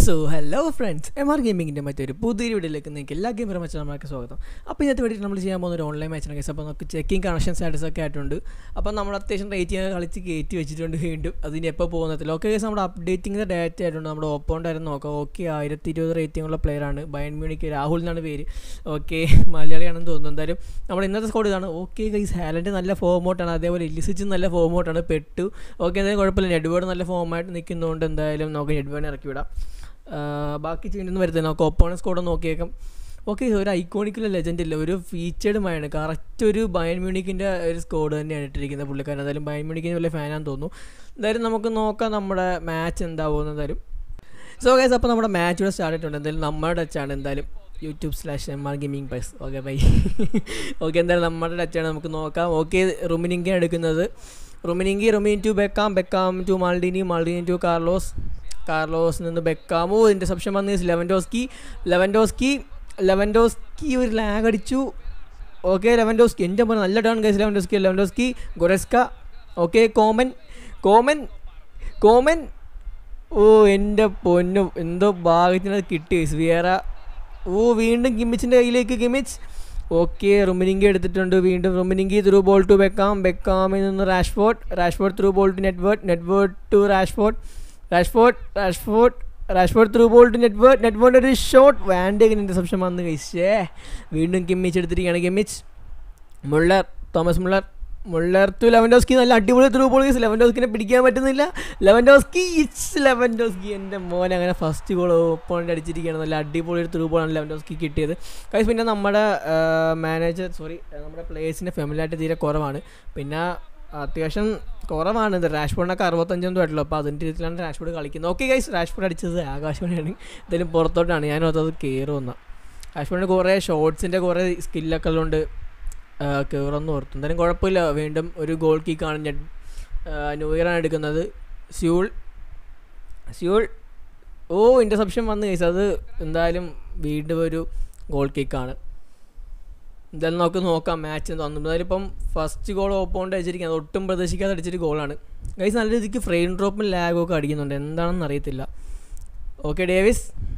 So hello friends M R ഗെയിമിങ്ങിൻ്റെ മറ്റൊരു പുതിയൊരു വീഡിയോയിലേക്ക് നിങ്ങൾക്ക് എല്ലാ ഗെയിമറും വെച്ചാൽ നമ്മൾക്ക് സ്വാഗതം അപ്പോൾ ഇന്നത്തെ വേണ്ടിയിട്ട് നമ്മൾ ചെയ്യാൻ പോകുന്ന ഒരു ഓൺലൈൻ മാച്ചിനെ കേസ് അപ്പോൾ നമുക്ക് ചെക്കിങ് കണക്ഷൻ സ്റ്റാറ്റസ് ഒക്കെ ആയിട്ടുണ്ട് അപ്പോൾ നമ്മൾ അത്യാവശ്യം റേറ്റ് ചെയ്യാൻ കളിച്ച് കയറ്റി വെച്ചിട്ടുണ്ട് വീണ്ടും അതിന് എപ്പോൾ പോകുന്നതില്ല ഓക്കെ കേസ് നമ്മുടെ അപ്ഡേറ്റിങ്ങിൻ്റെ ഡേറ്റ ആയിട്ടുണ്ട് നമ്മുടെ ഒപ്പോണ്ടായിരുന്നു നോക്കാം ഓക്കെ ആയിരത്തി ഇരുപത് റേറ്റിംഗ് ഉള്ള പ്ലെയറാണ് ബയൻ മ്യൂണിക്ക് രാഹുൽ എന്നാണ് പേര് ഓക്കെ മലയാളിയാണെന്ന് തോന്നുന്നു എന്തായാലും നമ്മുടെ ഇന്നത്തെ സ്കോഡ് ഇതാണ് ഓക്കെ ഗൈസ് ഹാലൻഡ് നല്ല ഫോമോട്ടാണ് അതേപോലെ ഇലിസിച്ച് നല്ല ഫോമോട്ടാണ് പെട്ടു ഓക്കെ എന്തായാലും കുഴപ്പമില്ല നെഡ്വേർഡ് നല്ല ഫോമായിട്ട് നിൽക്കുന്നതുകൊണ്ട് എന്തായാലും നമുക്ക് നെഡ്വേർഡിനെ ഇറക്കി വിടാം ആ, ബാക്കി ചെയ്യുന്നത് വരുന്നത് നമുക്ക് ഒപ്പോണൻസ് സ്കോഡ് നോക്കിയേക്കാം ഓക്കെ ഒരു ഐക്കോണിക്കുള്ള ലെജൻഡ് ഇല്ല ഒരു ഫീച്ചേർഡ് മയാണ് കറക്റ്റ് ഒരു ബയൻ മ്യൂണിക്കിൻ്റെ ഒരു സ്കോഡ് തന്നെയാണ് ഇട്ടിരിക്കുന്നത് പുള്ളിക്കാരൻ എന്തായാലും ബയൻ മ്യൂണിക്കിന് വലിയ ഫാനാന്ന് തോന്നുന്നു എന്തായാലും നമുക്ക് നോക്കാം നമ്മുടെ മാച്ച് എന്താവുമെന്ന് എന്തായാലും സോ ഗൈസ് അപ്പോൾ നമ്മുടെ മാച്ച് ഇവിടെ സ്റ്റാർട്ട് ആയിട്ടുണ്ട് എന്തായാലും നമ്മുടെ ടച്ചാണ് എന്തായാലും YouTube slash M R gaming പൈസ് ഓക്കെ ബൈ ഓക്കെ എന്തായാലും നമ്മുടെ ടച്ചാണ് നമുക്ക് നോക്കാം ഓക്കെ റുമിനിങ്കാണ് എടുക്കുന്നത് റുമിനിങ്കി റുമിൻ to Beckham Beckham to Maldini Maldini to Carlos Carlos നിന്ന് ബെക്കാമോ ഇൻ്റർസെപ്ഷൻ വന്ന് ലെവൻഡോസ്കി ലെവൻഡോസ്കി ലെവൻഡോസ്കി ഒരു ലാഗ് അടിച്ചു ഓക്കെ ലെവൻഡോസ്കി എൻ്റെ പോലെ നല്ല turn guys Lewandowski Lewandowski Goretzka okay Coman Coman Coman ഓ എൻ്റെ പൊന്നും എന്തോ ഭാഗ്യത്തിന് അത് കിട്ടി ഗൈസ് വേറെ ഓ വീണ്ടും ഗിമിച്ചിൻ്റെ കയ്യിലേക്ക് ഗിമിച്ച് ഓക്കെ റുമിനിങ്കി എടുത്തിട്ടുണ്ട് വീണ്ടും Rummenigge through ball to Beckham ബെക്കാമിൽ നിന്ന് Rashford Rashford through ball to Nedved Nedved to Rashford Rashford Rashford Rashford through ball to Nedved Nedved ഒരു ഷോട്ട് വാൻഡേഗിന് ഇൻ്റർസെപ്ഷൻ വന്ന് കഴിച്ചേ വീണ്ടും കിമ്മിച്ച് എടുത്തിരിക്കുകയാണ് Kimmich Muller Thomas Muller Muller to Lewandowski നല്ല അടിപൊളി ത്രൂ ബോൾ കേസ് ലെവൻഡോസ്കിനെ പിടിക്കാൻ പറ്റുന്നില്ല ലെവൻഡോസ്കി ഇറ്റ്സ് ലെവൻഡോസ്കി എൻ്റെ മോൻ അങ്ങനെ ഫസ്റ്റ് ഗോൾ ഓപ്പോണൻ്റ് അടിച്ചിരിക്കുകയാണ് നല്ല അടിപൊളി ഒരു ത്രൂ ബോളാണ് ലെവൻഡോസ്കി കിട്ടിയത് കൈസ് പിന്നെ നമ്മുടെ മാനേജർ സോറി നമ്മുടെ പ്ലേയേഴ്സിൻ്റെ ഫെമിലായിട്ട് തീരെ കുറവാണ് പിന്നെ അത്യാവശ്യം കുറവാണ് ഇത് റാഷ്ഫോർഡിനൊക്കെ അറുപത്തഞ്ചൊന്നും ആയിട്ടുള്ളൂ അപ്പോൾ അതിൻ്റെ രീതിയിലാണ് റാഷ്ഫോർഡ് കളിക്കുന്നത് ഓക്കെ ഗൈസ് റാഷ്ഫോർഡ് അടിച്ചത് ആകാശവാണിയാണ് എന്തായാലും പുറത്തോട്ടാണ് ഞാൻ ഓർത്തത് കയറുമെന്ന റാഷ്ഫോർഡിന് കുറേ ഷോർട്സിൻ്റെ കുറേ സ്കില്ലൊക്കെ ഉള്ളതുകൊണ്ട് കയറുമെന്ന് ഓർത്തു എന്തായാലും കുഴപ്പമില്ല വീണ്ടും ഒരു ഗോൾ കിക്കാണ് ഞാൻ ന്യൂ ഇയറാണ് എടുക്കുന്നത് സ്യൂൾ സ്യൂൾ ഓ ഇൻ്റർസെപ്ഷൻ വന്ന് കഴിച്ചു അത് എന്തായാലും വീണ്ടും ഒരു ഗോൾ കിക്കാണ് എന്തായാലും നമുക്ക് നോക്കാം മാച്ച് തോന്നുന്നു എന്തായാലും ഇപ്പം ഫസ്റ്റ് ഗോൾ ഓപ്പോണ്ട് അടിച്ചിരിക്കുന്നത് ഒട്ടും പ്രതീക്ഷിക്കാതെ അടിച്ചൊരു ഗോളാണ് ഗൈസ് നല്ല രീതിക്ക് ഫ്രെയിം ഡ്രോപ്പും ലാഗും ഒക്കെ അടിക്കുന്നുണ്ട് എന്താണെന്ന് അറിയത്തില്ല ഓക്കെ ഡേവിസ്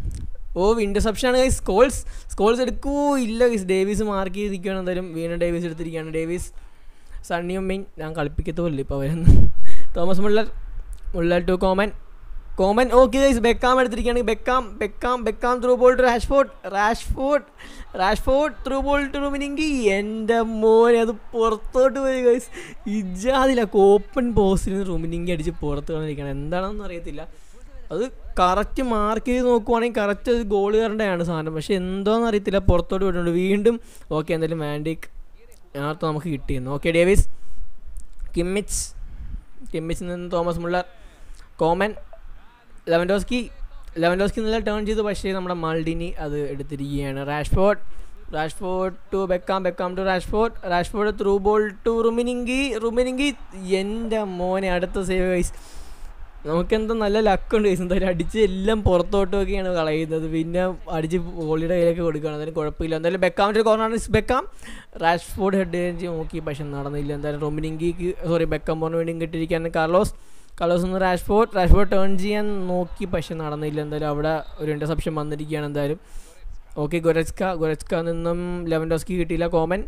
ഓ ഇൻ്റർസെപ്ഷൻ ആണ് ഗൈസ് സ്കോൾസ് സ്കോൾസ് എടുക്കൂ ഇല്ല ഗൈസ് ഡേവിസ് മാർക്ക് ചെയ്തിരിക്കുകയാണ് എന്തായാലും വീണ്ടും ഡേവിസ് എടുത്തിരിക്കുകയാണ് ഡേവിസ് സണ്ണിയും മെയിൻ ഞാൻ കളിപ്പിക്കത്തുമില്ല ഇപ്പോൾ അവരൊന്നും Thomas Muller Muller to Coman Coman okay guys Beckham എടുത്തിരിക്കുകയാണെങ്കിൽ Beckham Beckham Beckham through ball to Rashford Rashford Rashford through ball to റുമിനെങ്കിൽ എൻ്റെ മോനെ അത് പുറത്തോട്ട് പോയി ഗൈസ് ഇജാതില്ല ഓപ്പൺ പോസ്റ്റിൽ നിന്ന് റുമിനിങ്കി അടിച്ച് പുറത്ത് കളഞ്ഞിരിക്കണം എന്താണെന്ന് അറിയത്തില്ല അത് കറക്റ്റ് മാർക്ക് ചെയ്ത് നോക്കുവാണെങ്കിൽ കറക്റ്റ് അത് ഗോൾ കയറേണ്ടതാണ് സാധനം പക്ഷെ എന്തോന്ന് അറിയത്തില്ല പുറത്തോട്ട് വിടുന്നുണ്ട് വീണ്ടും ഓക്കെ എന്തായാലും വാൻഡിക് നേരത്തെ നമുക്ക് കിട്ടിയിരുന്നു ഓക്കെ ഡേവിസ് കിമ്മിച്ച് കിമ്മിച്ചിൽ നിന്ന് Thomas Muller Coman Lewandowski Lewandowski നല്ല ടേൺ ചെയ്തു പക്ഷേ നമ്മുടെ മാൾഡിനി അത് എടുത്തിരിക്കുകയാണ് Rashford Rashford to Beckham Beckham to Rashford Rashford through ball to Rummenigge Rummenigge എൻ്റെ മോനെ അടുത്ത സേവ് ഗൈസ് നമുക്കെന്തോ നല്ല ലക്കുണ്ട് ഗൈസ് എന്തായാലും അടിച്ച് എല്ലാം പുറത്തോട്ടൊക്കെയാണ് കളയുന്നത് പിന്നെ അടിച്ച് ഗോളിയുടെ കയ്യിലേക്ക് കൊടുക്കുകയാണ് എന്തായാലും കുഴപ്പമില്ല എന്തായാലും ബെക്കാമിൻ്റെ കോർണർ ബെക്കാം റാഷ്ഫോർഡ് ഹെഡ് ചെയ്ത് നോക്കി പക്ഷെ നടന്നില്ല എന്തായാലും റൊമിനിങ്കിക്ക് സോറി ബെക്കാം പോറിന് വേണ്ടി കിട്ടിയിരിക്കുകയാണ് കാർലോസ് കാർലോസ് ഒന്ന് റാഷ്ഫോർഡ് റാഷ്ഫോർഡ് ടേൺ ചെയ്യാൻ നോക്കി പക്ഷെ നടന്നില്ല എന്തായാലും അവിടെ ഒരു ഇൻ്റർസെപ്ഷൻ വന്നിരിക്കുകയാണ് എന്തായാലും ഓക്കെ ഗൊരസ്ക ഗൊരസ്ക നിന്നും ലെവൻഡോസ്കി കിട്ടിയില്ല കോമൻ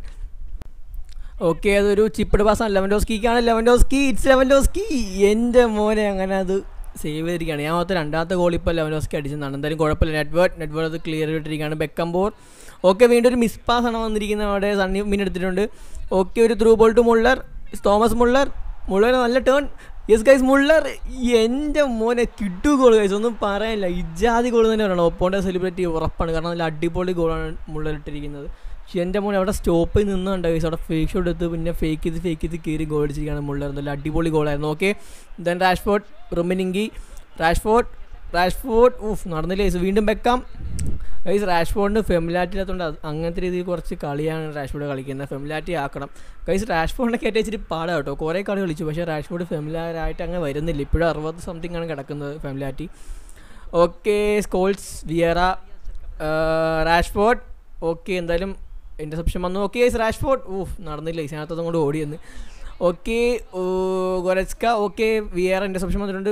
ഓക്കെ അതൊരു ചിപ്പിഡ് പാസ്സാണ് ലെവൻഡോസ്കിക്കാണ് ലെവൻഡോസ്കി ഇറ്റ്സ് ലെവൻഡോസ്കി എൻ്റെ മോനെ അങ്ങനെ അത് സേവ് ചെയ്തിരിക്കുകയാണ് ഞാൻ മൊത്തം രണ്ടാമത്തെ ഗോൾ ഇപ്പോൾ ലെവൻഡോസ്കി അടിച്ചതാണ് എന്തായാലും കുഴപ്പമില്ല നെറ്റ്വേർട്ട് നെറ്റ്വേർട്ട് അത് ക്ലിയർ ചെയ്തിട്ടിരിക്കുകയാണ് ബെക്കംബോർ ഓക്കെ വീണ്ടും ഒരു മിസ് പാസ് ആണ് വന്നിരിക്കുന്നത് അവിടെ സണ്ണി മീൻ എടുത്തിട്ടുണ്ട് ഓക്കെ ഒരു through ball to Muller Thomas Muller Muller നല്ല ടേൺ യെസ് ഗൈസ് മുള്ളർ എൻ്റെ മോനെ കിട്ടു ഗോൾ ഗൈസ് ഒന്നും പറയാനില്ല ഇജാതി ഗോൾ തന്നെ പറയണം ഒപ്പോണ്ടെ സെലിബ്രിറ്റി ഉറപ്പാണ് കാരണം നല്ല അടിപൊളി ഗോളാണ് മുള്ളർ ഇട്ടിരിക്കുന്നത് പക്ഷേ എൻ്റെ മോനെ അവിടെ സ്റ്റോപ്പിൽ നിന്നുണ്ട് ഗൈസ് അവിടെ ഫേക്ക് ഷോട്ട് എടുത്ത് പിന്നെ ഫേക്ക് ചെയ്ത് ഫേക്ക് ചെയ്ത് കയറി ഗോൾ അടിച്ചിരിക്കുകയാണ് മുള്ളർ നല്ല അടിപൊളി ഗോളായിരുന്നു okay then Rashford Rummenigge Rashford Rashford ഊഫ് നടന്നില്ല ഗൈസ് വീണ്ടും വെക്കാം ഗൈസ് റാഷ്ഫോർഡിന് ഫെമിലാറ്റി ഇല്ലാത്തതുകൊണ്ട് അത് അങ്ങനത്തെ രീതിയിൽ കുറച്ച് കളിയാണ് റാഷ്ഫോർഡ് കളിക്കുന്നത് ഫെമിലാറ്റി ആക്കണം ഗൈസ് റാഷ്ഫോർഡിനെ കയറ്റി വെച്ചിട്ട് പാടാം കേട്ടോ കുറേ കളി കളിച്ചു പക്ഷേ റാഷ്ഫോർഡ് ഫെമിലാരായിട്ട് അങ്ങനെ വരുന്നില്ല ഇപ്പോഴും അറുപത് സംതിങ് ആണ് കിടക്കുന്നത് ഫെമിലാറ്റി okay Scholes Vieira Rashford okay എന്തായാലും ഇൻ്റർസെപ്ഷൻ വന്നു ഓക്കെ ഗൈസ് റാഷ്ഫോർഡ് ഊഫ് നടന്നില്ല ഗൈസ് അതിനകത്തതും കൂടെ ഓടിയെന്ന് okay Goretzka okay Vieira interception വന്നിട്ടുണ്ട്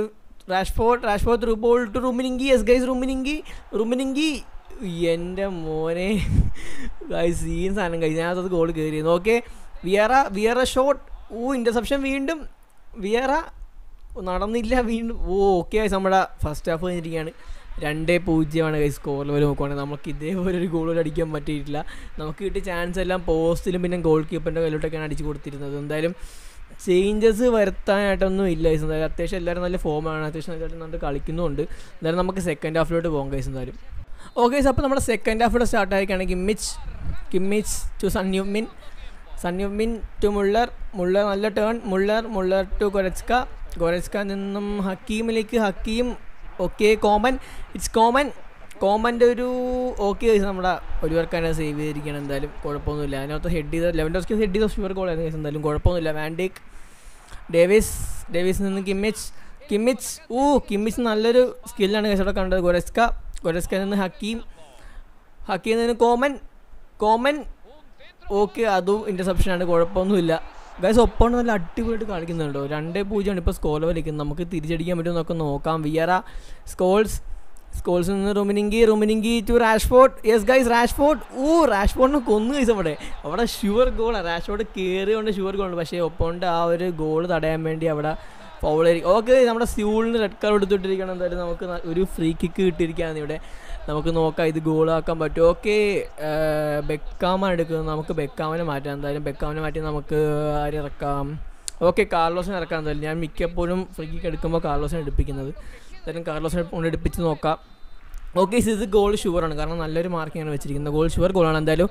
Rashford Rashford through ball to Rummenigge yes guys Rummenigge Rummenigge എൻ്റെ മോനെ ഗൈസ് ഈ സാധനം കഴിച്ച് ഞാനത് ഗോൾ കയറിയിരുന്നു ഓക്കെ വിയറ വിയറ ഷോട്ട് ഓ ഇൻ്റർസെപ്ഷൻ വീണ്ടും വിയറ നടന്നില്ല വീണ്ടും ഓ ഓക്കെ നമ്മുടെ ഫസ്റ്റ് ഹാഫ് കഴിഞ്ഞിരിക്കുകയാണ് രണ്ടേ പൂജ്യമാണ് കൈ സ്കോർ ലെവൽ നോക്കുവാണെങ്കിൽ നമുക്ക് ഇതേപോലെ ഒരു ഗോൾ പോലും അടിക്കാൻ പറ്റിയിട്ടില്ല നമുക്ക് കിട്ടിയ ചാൻസ് എല്ലാം പോസ്റ്റിലും പിന്നെ ഗോൾ കീപ്പറിൻ്റെ കയ്യിലോട്ടൊക്കെയാണ് അടിച്ചു കൊടുത്തിരുന്നത് എന്തായാലും ചേഞ്ചസ് വരുത്താനായിട്ടൊന്നും ഇല്ല ഗൈസ് എന്തായാലും അത്യാവശ്യം എല്ലാവരും നല്ല ഫോമാണ് അത്യാവശ്യം നല്ലതായിട്ട് നന്നായിട്ട് കളിക്കുന്നുണ്ട് എന്തായാലും നമുക്ക് സെക്കൻഡ് ഹാഫിലോട്ട് പോകാം ഗൈസ് എന്തായാലും ഓക്കെ ഗൈസ് അപ്പോൾ നമ്മുടെ സെക്കൻഡ് ഹാഫിലൂടെ സ്റ്റാർട്ട് ആയിരിക്കുകയാണ് കിമ്മിച്ച് കിമ്മിച്ച് ടു സൺയുമിൻ സൺയുമിൻ ടു മുള്ളർ മുള്ളർ നല്ല turn Muller Muller to Goretzka Goretzka നിന്നും ഹക്കീമിലേക്ക് Hakim okay Coman it's Coman കോമൻ്റെ ഒരു ഓക്കെ നമ്മുടെ ഒരു വർക്കാണ് സേവ് ചെയ്തിരിക്കുകയാണ് എന്തായാലും കുഴപ്പമൊന്നുമില്ല അതിനകത്ത് ഹെഡ് ചെയ്ത ലെവൻ ഡോസ്ക്ക് ഹെഡ് ചെയ്ത ഷുവർ ഗോളായിരുന്നു guys എന്തായാലും കുഴപ്പമൊന്നുമില്ല വാൻഡേക്ക് ഡേവിസ് ഡേവിസ് നിന്ന് കിമ്മിച്ച് കിമ്മിച്ച് ഓ കിമ്മിച്ച് നല്ലൊരു സ്കില്ലാണ് കേസ് അവിടെ കണ്ടത് ഗൊരസ്ക ഗൊരസ്ക നിന്ന് ഹക്കീം ഹക്കീം നിന്ന് കോമൻ കോമൻ ഓക്കെ അതും ഇൻ്റർസെപ്ഷനാണ് കുഴപ്പമൊന്നുമില്ല ഗൈസ് ഒപ്പം നല്ല അടിപൊളിയായിട്ട് കളിക്കുന്നുണ്ടോ രണ്ടേ പൂജ്യമാണ് ഇപ്പോൾ സ്കോർ കളിക്കുന്നത് നമുക്ക് തിരിച്ചടിക്കാൻ പറ്റുമോ എന്നൊക്കെ നോക്കാം വിയറ സ്കോൾസ് സ്കോൾസിൽ നിന്ന് Rummenigge Rummenigge to Rashford yes guys Rashford ഓ റാഷ്ഫോർഡിനെ കൊന്നു ഗൈസ് അവിടെ അവിടെ ഷുവർ ഗോളാണ് റാഷ്ഫോർഡ് കയറിയോണ്ട് ഷുവർ ഗോളാണ് പക്ഷേ ഒപ്പോണ്ട് ആ ഒരു ഗോൾ തടയാൻ വേണ്ടി അവിടെ ഫൗളായിരിക്കും ഓക്കെ നമ്മുടെ സ്യൂളിന് റെഡ് കാർഡ് എടുത്തിട്ടിരിക്കണം എന്തായാലും നമുക്ക് ന- ഒരു ഫ്രീ കിക്ക് കിട്ടിയിരിക്കുകയാണ് ഇവിടെ നമുക്ക് നോക്കാം ഇത് ഗോളാക്കാൻ പറ്റും ഓക്കെ ബെക്കാമാണ് എടുക്കുന്നത് നമുക്ക് ബെക്കാമിനെ മാറ്റാം എന്തായാലും ബെക്കാമിനെ മാറ്റി നമുക്ക് ആര് ഇറക്കാം ഓക്കെ കാർലോസിനെ ഇറക്കാം എന്തായാലും ഞാൻ മിക്കപ്പോഴും ഫ്രീ കിക്ക് എടുക്കുമ്പോൾ കാർലോസിനെ എടുപ്പിക്കുന്നത് എന്തായാലും കാർലോസിനെ കൊണ്ട് എടുപ്പിച്ച് നോക്കാം ഓക്കെ ഇത് ഗോൾ ഷുവറാണ് കാരണം നല്ലൊരു മാർക്കിങ്ങാണ് വെച്ചിരിക്കുന്നത് ഗോൾ ഷുവർ ഗോളാണ് എന്തായാലും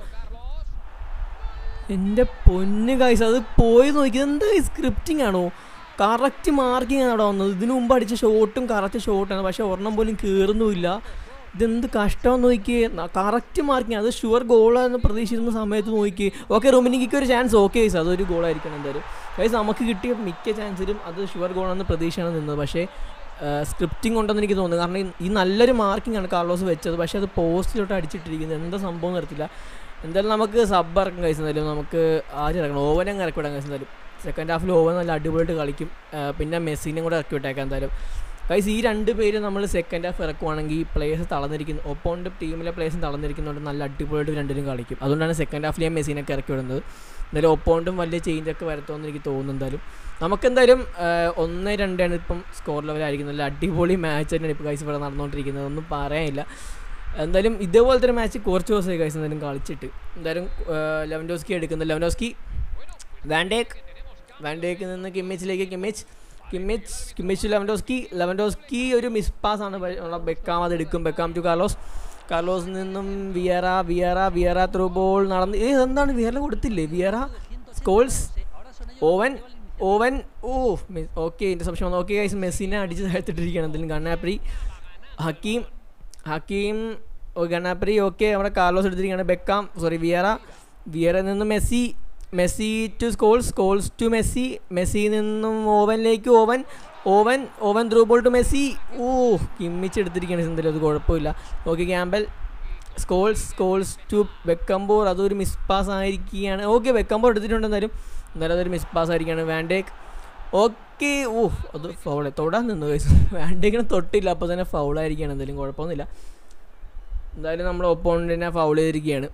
എൻ്റെ പൊന്ന് കായ്സ് അത് പോയി നോക്കി എന്താ സ്ക്രിപ്റ്റിംഗ് ആണോ കറക്റ്റ് മാർക്കിംഗ് ആണ് അവിടെ വന്നത് ഇതിനു മുമ്പ് അടിച്ച ഷോട്ടും കറക്റ്റ് ഷോട്ടാണ് പക്ഷേ ഒരെണ്ണം പോലും കയറുന്നുമില്ല ഇതെന്ത് കഷ്ടമെന്ന് നോക്കിയേ കറക്റ്റ് മാർക്കിംഗ് അത് ഷുവർ ഗോളാന്ന് പ്രതീക്ഷിക്കുന്ന സമയത്ത് നോക്കി ഓക്കെ റൊമിനിക്ക് ഒരു ചാൻസ് ഓക്കെ ഗൈസ് അതൊരു ഗോളായിരിക്കണം എന്തായാലും ഗൈസ് നമുക്ക് കിട്ടിയ മിക്ക ചാൻസിലും അത് ഷുവർ ഗോളാണെന്ന് പ്രതീക്ഷയാണ് നിന്നത് പക്ഷേ സ്ക്രിപ്റ്റിംഗ് ഉണ്ടെന്ന് എനിക്ക് തോന്നുന്നു കാരണം ഈ- ഈ നല്ലൊരു മാർക്കിംഗ് ആണ് കാർലോസ് വെച്ചത് പക്ഷേ അത് പോസ്റ്റിലോട്ട് അടിച്ചിട്ടിരിക്കുന്നത് എന്താ സംഭവം നിർത്തില്ല എന്തായാലും നമുക്ക് സബ് ഇറക്കാം കഴിച്ച് എന്തായാലും നമുക്ക് ആദ്യം ഇറക്കണം ഓവനെ അങ്ങ് ഇറക്കി വിടാൻ കഴിച്ച് എന്തായാലും സെക്കൻഡ് ഹാഫിൽ ഓവൻ നല്ല അടിപൊളിയായിട്ട് കളിക്കും ആ, പിന്നെ മെസ്സിനെ കൂടെ ഇറക്കി വിട്ടേക്കാം എന്തായാലും കൈസ് ഈ രണ്ട് പേര് നമ്മൾ സെക്കൻഡ് ഹാഫ് ഇറക്കുവാണെങ്കിൽ പ്ലേയേഴ്സ് തളർന്നിരിക്കുന്നു ഒപ്പോണ്ട് ടീമിലെ പ്ലേയേഴ്സും തളർന്നിരിക്കുന്നതുകൊണ്ട് നല്ല അടിപൊളിയായിട്ട് രണ്ടിനും കളിക്കും അതുകൊണ്ടാണ് സെക്കൻഡ് ഹാഫിൽ ഞാൻ മെസ്സിനൊക്കെ ഇറക്കി വിടുന്നത് എന്തായാലും ഒപ്പോണ്ടും വലിയ ചേഞ്ചൊക്കെ വരുത്തുമെന്ന് എനിക്ക് തോന്നുന്നു എന്തായാലും നമുക്കെന്തായാലും ആ, ഒന്ന് രണ്ടാണ് ഇപ്പം സ്കോർ ലെവലായിരിക്കുന്നത് നല്ല അടിപൊളി മാച്ച് തന്നെയാണ് ഇപ്പോൾ കൈസ് ഇവിടെ നടന്നുകൊണ്ടിരിക്കുന്നത് ഒന്നും പറയാനില്ല എന്തായാലും ഇതേപോലത്തെ ഒരു മാച്ച് കുറച്ച് ദിവസമായി കൈസ് എന്തായാലും കളിച്ചിട്ട് എന്തായാലും ലെവൻഡോസ്കി എടുക്കുന്നത് ലെവൻഡോസ്കി വാൻഡേക്ക് വാൻഡേക്ക് നിന്ന് കിമ്മിച്ചിലേക്ക് Kimmich Kimmich Kimmich Lewandowski Lewandowski ഒരു മിസ് പാസ് ആണ് പ- നമ്മുടെ ബെക്കാം അത് എടുക്കും ബെക്കാം ടു കാർലോസ് കാർലോസ് നിന്നും Vieira Vieira Vieira through ball നടന്ന് ഏ എന്താണ് വിയറ കൊടുത്തില്ലേ വിയറ സ്കോൾസ് ഓവൻ ഓവൻ ഓ ഓക്കെ ഇൻ്റർസെപ്ഷൻ വന്നു ഓക്കെ ഗൈസ് മെസ്സിനെ അടിച്ച് താഴ്ത്തിട്ടിരിക്കുകയാണ് എന്തെങ്കിലും ഗണ്ണാപ്രി ഹക്കീം ഹക്കീം ഓ ഗണ്ണാപ്രി ഓക്കെ അവിടെ കാർലോസ് എടുത്തിരിക്കുകയാണ് ബെക്കാം സോറി വിയറ വിയറ നിന്ന് Messi Messi to Scholes Scholes to Messi മെസ്സിയിൽ നിന്നും ഓവനിലേക്ക് Owen Owen Owen through ball to Messi ഓ കിമ്മിച്ചെടുത്തിരിക്കുകയാണ് എന്തായാലും അത് കുഴപ്പമില്ല okay Campbell Scholes Scholes to വെക്കംബോർ അതൊരു മിസ് പാസ് ആയിരിക്കുകയാണ് ഓക്കെ വെക്കംബോർ എടുത്തിട്ടുണ്ട് എന്തായാലും എന്നാലും അതൊരു മിസ് പാസ് ആയിരിക്കുകയാണ് വാൻഡേക്ക് ഓക്കെ ഓ അത് ഫൗള് തൊടാൻ നിന്നു വാൻഡേക്കിനെ തൊട്ടില്ല അപ്പോൾ തന്നെ ഫൗളായിരിക്കുകയാണ് എന്തായാലും കുഴപ്പമൊന്നുമില്ല എന്തായാലും നമ്മുടെ ഒപ്പോണൻറ്റിനെ ഫൗൾ ചെയ്തിരിക്കുകയാണ്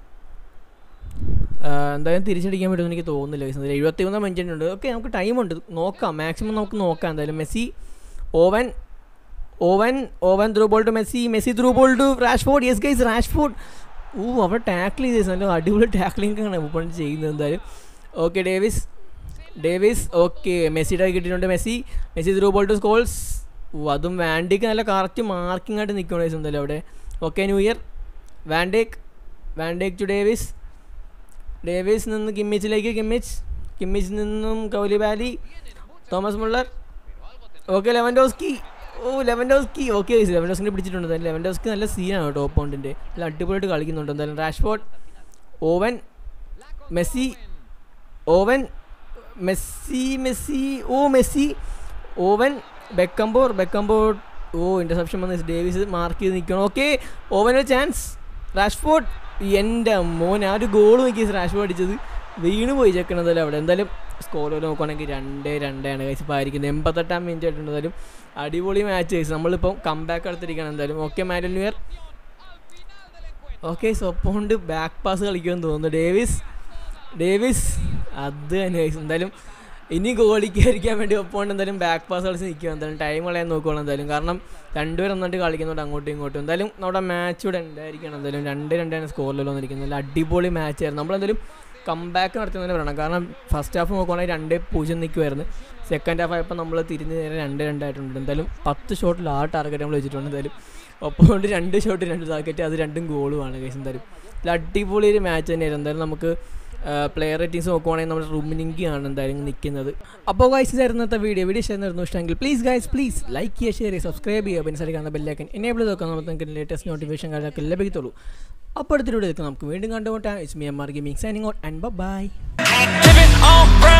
ആ, എന്തായാലും തിരിച്ചടിക്കാൻ പറ്റുമെന്ന് എനിക്ക് തോന്നുന്നില്ല guys. എന്തായാലും എഴുപത്തി മൂന്നാം മിനിറ്റ് ഓക്കെ നമുക്ക് ടൈമുണ്ട് നോക്കാം മാക്സിമം നമുക്ക് നോക്കാം എന്തായാലും Messi Owen Owen Owen through ball to Messi Messi through ball to Rashford yes guys Rashford ഓ അവിടെ ടാക്കിൾ ചെയ്ത് നല്ല അടിപൊളി ടാക്ലിംഗ് ആണ് ഇപ്പോൾ ചെയ്യുന്നത് എന്തായാലും ഓക്കെ ഡേവിസ് ഡേവിസ് ഓക്കെ മെസ്സിയുടെ കിട്ടിയിട്ടുണ്ട് Messi Messi through ball to Scholes ഓ അതും വാൻഡേക്ക് നല്ല കറക്റ്റ് മാർക്കിംഗ് ആയിട്ട് നിൽക്കണം ഗൈസ് എന്തായാലും അവിടെ okay new year Van Dijk Van Dijk to Davies Davies നിന്ന് കിമ്മിച്ചിലേക്ക് കിമ്മിച്ച് കിമ്മിച്ച് നിന്നും Koulibaly Thomas Müller okay Lewandowski ഓ ലെവൻഡോസ്കി ഓക്കെ ലെവൻഡോസ്കിനെ പിടിച്ചിട്ടുണ്ട് എന്തായാലും ലെവൻഡോസ്കി നല്ല സീനാണ് കേട്ടോ ഓപ്പോണ്ടിൻ്റെ നല്ല അടിപൊളിയായിട്ട് കളിക്കുന്നുണ്ട് എന്തായാലും Rashford Owen Messi Owen Messi Messi ഓ മെസ്സി ഓവൻ ബെക്കംബോർ ബെക്കംബോർ ഓ ഇൻ്റർസെപ്ഷൻ വന്ന് ഡേവിസ് മാർക്ക് ചെയ്ത് നിൽക്കണം ഓക്കെ ഓവൻ ഒരു ചാൻസ് റാഷ്ഫോർഡ് എൻ്റെ മോൻ ആ ഒരു ഗോൾ നോക്കി റാഷ്ഫോർഡ് അടിച്ചത് വീണ് പോയി ചെക്കണതല്ലേ അവിടെ എന്തായാലും സ്കോർ നോക്കുകയാണെങ്കിൽ രണ്ട് രണ്ടാണ് കൈസ് ഇപ്പോൾ ആയിരിക്കുന്നത് എൺപത്തെട്ടാം മിനിറ്റ് ആയിട്ടുണ്ട് എന്തായാലും അടിപൊളി മാച്ച് കൈസ് നമ്മളിപ്പം കംബാക്ക് എടുത്തിരിക്കണം എന്തായാലും ഓക്കെ മാരൽ ന്യൂ ഇയർ ഓക്കെ സൊപ്പോണ്ട് ബാക്ക് പാസ് കളിക്കുമെന്ന് തോന്നുന്നു ഡേവിസ് ഡേവിസ് അത് തന്നെ guys. എന്തായാലും ഇനി ഗോളിക്കായിരിക്കാൻ വേണ്ടി ഒപ്പോണ്ട് എന്തായാലും ബാക്ക് പാസ് കളിച്ച് നിൽക്കുക എന്തായാലും ടൈം കളയാൻ നോക്കുകയാണ് എന്തായാലും കാരണം രണ്ടുപേരും നന്നായിട്ട് കളിക്കുന്നുണ്ട് അങ്ങോട്ടും ഇങ്ങോട്ടും എന്തായാലും നമ്മുടെ മാച്ച് ഇവിടെ ഉണ്ടായിരിക്കണം എന്തായാലും രണ്ട് രണ്ടാണ് സ്കോറിലല്ലോ വന്നിരിക്കുന്നത് നല്ല അടിപൊളി മാച്ച് ആയിരുന്നു നമ്മളെന്തായാലും കംബാക്ക് നടത്തുന്നതിന് പറയണം കാരണം ഫസ്റ്റ് ഹാഫ് നോക്കുകയാണെങ്കിൽ രണ്ടേ പൂജ്യം നിൽക്കുമായിരുന്നു സെക്കൻഡ് ഹാഫ് ആയപ്പോൾ നമ്മൾ തിരിഞ്ഞ് നേരെ രണ്ട് രണ്ടായിട്ടുണ്ട് എന്തായാലും പത്ത് ഷോട്ടിൽ ആ ടാർഗറ്റ് നമ്മൾ വെച്ചിട്ടുണ്ട് എന്തായാലും ഒപ്പം കൊണ്ട് രണ്ട് ഷോട്ട് രണ്ട് ടാർഗറ്റ് അത് രണ്ടും ഗോളുമാണ് കേസ് എന്തായാലും നല്ല അടിപൊളി ഒരു മാച്ച് തന്നെയായിരുന്നു എന്തായാലും നമുക്ക് പ്ലെയർ റേറ്റിംഗ്സ് നോക്കുവാണെങ്കിൽ നമ്മുടെ റൂമിനിങ്കി ആണ് എന്തായാലും നിൽക്കുന്നത് അപ്പോൾ ഗൈസ് ഇന്നത്തെ വീഡിയോ വീഡിയോ ഷെയർ നടന്നു ഇഷ്ടമെങ്കിൽ പ്ലീസ് ഗൈസ് പ്ലീസ് ലൈക്ക് ചെയ്യുക ഷെയർ ചെയ്യുക സബ്സ്ക്രൈബ് ചെയ്യുക പിന്നെ സൈഡിൽ കാണുന്ന ബെല്ലൈക്കൻ എനേബിൾ നോക്കാൻ നമുക്ക് നിങ്ങൾക്ക് ലേറ്റസ്റ്റ് നോട്ടിഫിക്കേഷൻ കാര്യങ്ങളൊക്കെ ലഭിക്കത്തുള്ളൂ അപ്പോൾ അടുത്തൊരു വീഡിയോ നമുക്ക് വീണ്ടും കണ്ടുമുട്ടാം it's me M R gaming signing out and bye Living on brand.